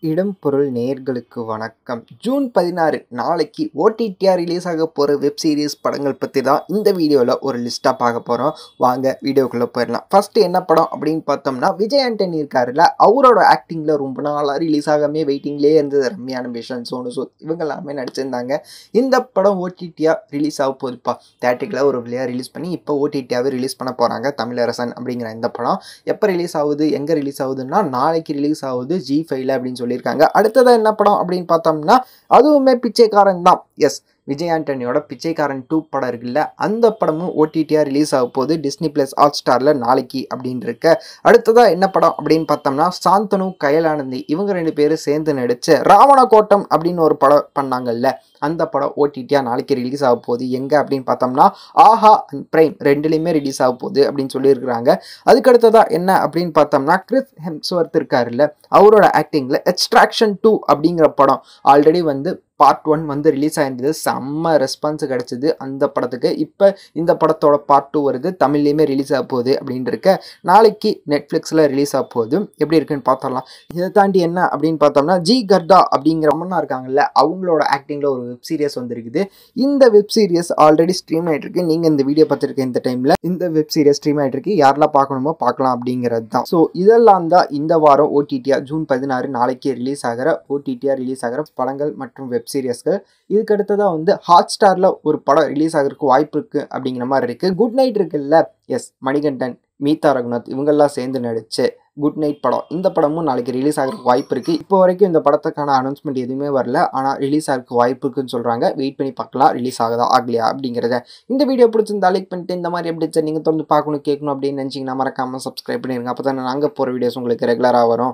இடம் பொருள் நேயர்களுக்கு வணக்கம் ஜூன் பதினாறு நாளைக்கு ஓடிடிஆர் ரிலீஸ் ஆக போகிற வெப் சீரிஸ் படங்கள் பற்றி தான் இந்த வீடியோவில் ஒரு லிஸ்ட்டாக பார்க்க போகிறோம் வாங்க வீடியோக்குள்ளே போயிடலாம் ஃபஸ்ட்டு என்ன படம் அப்படின்னு பார்த்தோம்னா விஜய் ஆண்டனி இருக்காருல்ல அவரோட ஆக்டிங்கில் ரொம்ப நாளாக ரிலீஸ் ஆகாமே வெயிட்டிங்லேயே இருந்தது ரம்யா அம்பிஷன் சோனு சூத் இவங்க எல்லாமே நடிச்சிருந்தாங்க இந்த படம் ஓடிடியாக ரிலீஸ் ஆக போகுதுப்பா தேட்டரில் ஒரு வழியாக ரிலீஸ் பண்ணி இப்போ ஓடிடியாகவே ரிலீஸ் பண்ண போகிறாங்க தமிழரசன் அப்படிங்கிற இந்த படம் எப்போ ரிலீஸ் ஆகுது எங்கே ரிலீஸ் ஆகுதுன்னா நாளைக்கு ரிலீஸ் ஆகுது ஜி ஃபைவ்ல அப்படின்னு சொல்லியிருக்காங்க அடுத்ததாக என்ன படம் அப்படின்னு பார்த்தோம்னா அதுவுமே பிச்சைக்காரன் தான் எஸ் விஜய் ஆண்டனியோட பிச்சைக்காரன் டூ படம் இருக்குல்ல அந்த படமும் ஓடிடியாக ரிலீஸ் ஆக போகுது டிஸ்னி ப்ளஸ் ஹாட் ஸ்டாரில் நாளைக்கு அப்படின்னு இருக்க அடுத்ததாக என்ன படம் அப்படின்னு பார்த்தோம்னா சாந்தனு கயலானந்தி இவங்க ரெண்டு பேரும் சேர்ந்து நடித்த ராவணகோட்டம் அப்படின்னு ஒரு படம் பண்ணாங்கல்ல அந்த படம் ஓடிடியாக நாளைக்கு ரிலீஸ் ஆக போகுது எங்கே அப்படின்னு பார்த்தோம்னா ஆஹா அண்ட் பிரைம் ரெண்டுலேயுமே ரிலீஸ் ஆக போகுது அப்படின்னு சொல்லியிருக்கிறாங்க அதுக்கடுத்ததாக என்ன அப்படின்னு பார்த்தோம்னா கிறிஸ் ஹெம்ஸ்வர்த் இருக்காருல்ல அவரோட ஆக்டிங்கில் எக்ஸ்ட்ராக்ஷன் டூ அப்படிங்கிற படம் ஆல்ரெடி வந்து பார்ட் ஒன் வந்து ரிலீஸ் ஆயிருந்தது செம்ம ரெஸ்பான்ஸ் கிடச்சிது அந்த படத்துக்கு இப்போ இந்த படத்தோட பார்ட் டூ வருது தமிழ்லேயுமே ரிலீஸ் ஆக போகுது அப்படின்னு இருக்க நாளைக்கு நெட்ஃப்ளிக்ஸில் ரிலீஸ் ஆக போகுது எப்படி இருக்குன்னு பார்த்தரலாம் இதை தாண்டி என்ன அப்படின்னு பார்த்தோம்னா ஜி கர்டா அப்படிங்கிற அம்மனா இருக்காங்கல்ல அவங்களோட ஆக்டிங்கில் ஒரு வெப் சீரிஸ் வந்திருக்குது இந்த வெப் சீரிஸ் ஆல்ரெடி ஸ்ட்ரீம் ஆகிட்டு இருக்கு நீங்கள் இந்த வீடியோ பார்த்துருக்க இந்த டைமில் இந்த வெப் சீரிஸ் ஸ்ட்ரீம் ஆகிட்டு இருக்கு யாரெல்லாம் பார்க்கணுமோ பார்க்கலாம் அப்படிங்கிறது தான் ஸோ இதெல்லாம் தான் இந்த வாரம் ஓடிடிஆர் ஜூன் பதினாறு நாளைக்கு ரிலீஸ் ஆகிற ஓடிடிஆர் ரிலீஸ் ஆகிற படங்கள் மற்றும் வெப் சீரியஸ்கள் இதுக்கு அடுத்ததாக வந்து ஹாட் ஸ்டாரில் ஒரு படம் ரிலீஸ் ஆகிறதுக்கு வாய்ப்பு இருக்குது அப்படிங்கிற மாதிரி இருக்குது குட் நைட் இருக்குல்ல எஸ் மணிகண்டன் மீதா ரகுநாத் இவங்கெல்லாம் சேர்ந்து நடிச்சு குட் நைட் படம் இந்த படமும் நாளைக்கு ரிலீஸ் ஆகிறதுக்கு வாய்ப்பு இருக்குது இப்போ வரைக்கும் இந்த படத்துக்கான அனௌன்ஸ்மெண்ட் எதுவுமே வரல ஆனால் ரிலீஸ் ஆகிறதுக்கு வாய்ப்பு இருக்குன்னு சொல்கிறாங்க வெயிட் பண்ணி பார்க்கலாம் ரிலீஸ் ஆகுதா ஆகலையா அப்படிங்கிறத இந்த வீடியோ பிடிச்சிருந்தா லைக் பண்ணிட்டு இந்த மாதிரி எப்படி நீங்கள் தொடர்ந்து பார்க்கணும் கேட்கணும் அப்படின்னு நினச்சிங்கன்னா மறக்காமல் சப்ஸ்கிரைப் பண்ணிடுங்க அப்போ தான் நாங்கள் போகிற வீடியோஸ் உங்களுக்கு ரெகுலராக வரும்